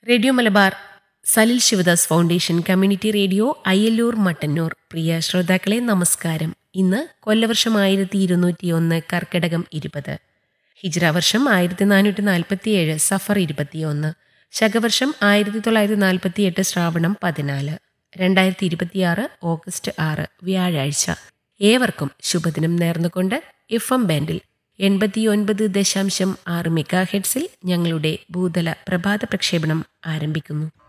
radio Malabar Salil Sivadas foundation community radio Ayyalloor Mattannur പ്രിയ ശ്രോതാക്കളെ നമസ്കാരം ഇന്ന് കൊല്ലവർഷം ആയിരത്തി ഇരുന്നൂറ്റി ഒന്ന് കർക്കിടകം ഇരുപത് ഹിജ്ര വർഷം ആയിരത്തി നാനൂറ്റി നാൽപ്പത്തിയേഴ് സഫർ ഇരുപത്തിയൊന്ന് ശകവർഷം ആയിരത്തി തൊള്ളായിരത്തി നാൽപ്പത്തിയെട്ട് ശ്രാവണം പതിനാല് രണ്ടായിരത്തി ഇരുപത്തിയാറ് ഓഗസ്റ്റ് ആറ് വ്യാഴാഴ്ച ഏവർക്കും ശുഭദിനം നേർന്നുകൊണ്ട് എഫ് എം ബാൻഡിൽ എൺപത്തിയൊൻപത് ദശാംശം ആറ് മെഗാ ഹെഡ്സിൽ ഞങ്ങളുടെ ഭൂതല പ്രഭാത പ്രക്ഷേപണം ആരംഭിക്കുന്നു